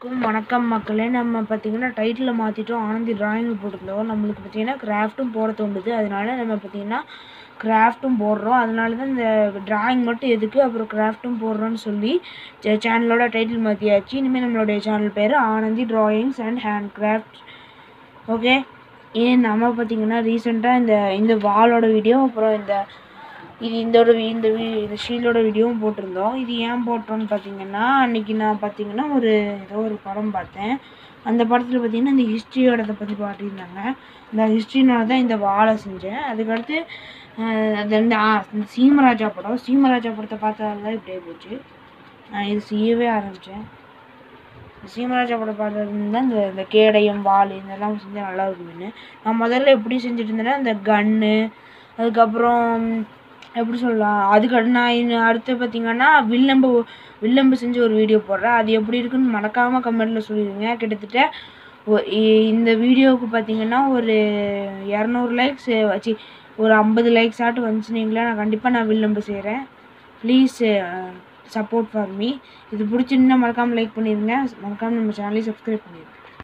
அனைவருக்கும் வணக்கம் மக்களே நம்ம பார்த்தீங்கன்னா டைட்டிலை மாற்றிட்டோம் ஆனந்தி டிராயிங் போட்டிருந்தோம் நம்மளுக்கு பார்த்தீங்கன்னா கிராஃப்ட்டும் போட தோணுது அதனால நம்ம பார்த்தீங்கன்னா கிராஃப்ட்டும் போடுறோம் அதனால தான் இந்த டிராயிங் மட்டும் எதுக்கு அப்புறம் கிராஃப்ட்டும் போடுறோன்னு சொல்லி சேனலோட டைட்டில் மாற்றியாச்சு இனிமேல் நம்மளுடைய சேனல் பேர் Anandhi drawings and hand craft okay ஏன் நம்ம பார்த்தீங்கன்னா ரீசெண்டாக இந்த இந்த வாலோட வீடியோ அப்புறம் இந்த இது இந்தோட வி- இந்த வி- இந்த ஷீலோட வீடியோவும் போட்டிருந்தோம் இது ஏன் போட்டோம்னு பார்த்தீங்கன்னா அன்னைக்கு நான் பார்த்தீங்கன்னா ஒரு ஏதோ ஒரு படம் பார்த்தேன் அந்த படத்தில் பார்த்தீங்கன்னா இந்த ஹிஸ்ட்ரியோடதை பற்றி பாட்டியிருந்தாங்க இந்த ஹிஸ்ட்ரினால தான் இந்த வாழை செஞ்சேன் அதுக்கடுத்து அஹ், அது வந்து ஆ, இந்த சீமராஜா படம் சீமராஜா படத்தை பார்த்ததால தான் இப்படியே போச்சு நான் இது செய்யவே ஆரம்பித்தேன் சீமராஜா படம் பார்த்தது தான் இந்த இந்த கேடயம் வாள் இதெல்லாம் செஞ்சால் நல்லா இருக்கும்னு நான் முதல்ல எப்படி செஞ்சுட்டு இருந்தேன்னா இந்த கன்னு அதுக்கப்புறம் எப்படி சொல்லலாம் அதுக்கு அடுத்து நான் இன்னும் அடுத்து பார்த்தீங்கன்னா வில்லம்பு வில்லம்பு செஞ்சு ஒரு வீடியோ போடுறேன் அது எப்படி இருக்குன்னு மறக்காமல் கமெண்ட்டில் சொல்லிடுங்க கிட்டத்தட்ட ஒ- இ- இந்த வீடியோவுக்கு பார்த்தீங்கன்னா ஒரு இரநூறு லைக்ஸ் வச்சு ஒரு ஐம்பது லைக்ஸ் ஆட்டு வந்துச்சுனீங்களா நான் கண்டிப்பாக நான் வில்லம்பு செய்கிறேன் ப்ளீஸ் சப்போர்ட் ஃபார் மீ இது பிடிச்சிருந்தா மறக்காமல் லைக் பண்ணிடுங்க மறக்காமல் நம்ம சேனலையும் சப்ஸ்கிரைப் பண்ணிடுங்க